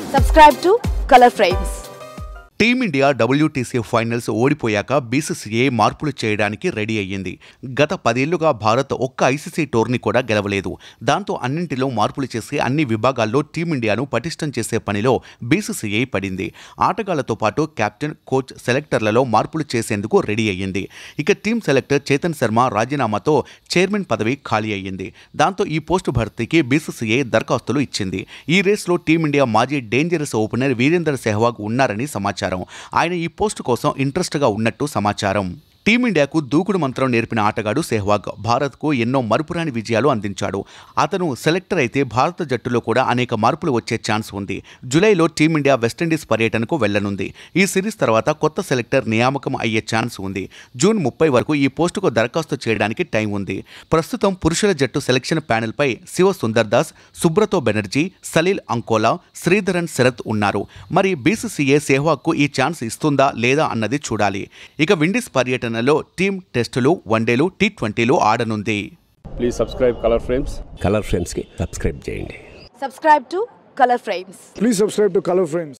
Subscribe to Color Frames. Team India WTC finals ఓడిపోయాక BCCI మార్పులు చేయడానికి రెడీ అయ్యింది గత పదేళ్లుగా భారత్ ఒక్క ఐసీసీ టోర్నీ కూడా గెలవలేదు దాంతో అన్నింటిలో మార్పులు చేసి అన్ని విభాగాల్లో టీమిండియాను పటిష్టం చేసే పనిలో బీసీసీఐ పడింది ఆటగాళ్లతో పాటు కెప్టెన్ కోచ్ సెలెక్టర్లలో మార్పులు చేసేందుకు రెడీ అయ్యింది ఇక టీం సెలెక్టర్ చేతన్ శర్మ రాజీనామాతో చైర్మన్ పదవి ఖాళీ అయ్యింది దాంతో ఈ పోస్టు భర్తీకి బీసీసీఐ దరఖాస్తులు ఇచ్చింది ఈ రేస్లో టీమిండియా మాజీ డేంజరస్ ఓపెనర్ వీరేందర్ సెహ్వాగ్ ఉన్నారని సమాచారం ఆయన ఈ పోస్టు కోసం ఇంట్రెస్ట్గా ఉన్నట్టు సమాచారం టీమిండియాకు దూకుడు మంత్రం నేర్పిన ఆటగాడు సెహ్వాగ్ భారత్కు ఎన్నో మరుపురాని విజయాలు అందించాడు అతను సెలెక్టర్ అయితే భారత జట్టులో కూడా అనేక మార్పులు వచ్చే ఛాన్స్ ఉంది జూలైలో టీమిండియా వెస్టిండీస్ పర్యటనకు వెళ్లనుంది ఈ సిరీస్ తర్వాత కొత్త సెలెక్టర్ నియామకం అయ్యే ఛాన్స్ ఉంది జూన్ ముప్పై వరకు ఈ పోస్టుకు దరఖాస్తు చేయడానికి టైం ఉంది ప్రస్తుతం పురుషుల జట్టు సెలక్షన్ ప్యానెల్పై శివ సుందర్ దాస్ సుబ్రతో బెనర్జీ సలీల్ అంకోలా శ్రీధరన్ శరత్ ఉన్నారు మరి బీసీసీఏ సెహ్వాగ్కు ఈ ఛాన్స్ ఇస్తుందా లేదా అన్నది చూడాలి ఇక విండీస్ పర్యటనలో టీం టెస్టులు వన్డేలు టీ ట్వంటీలు ఆడనుంది please subscribe Color Frames Color ఫ్రేమ్స్కి సబ్స్క్రైబ్ చేయండి Subscribe to Color Frames. Please subscribe to Color Frames.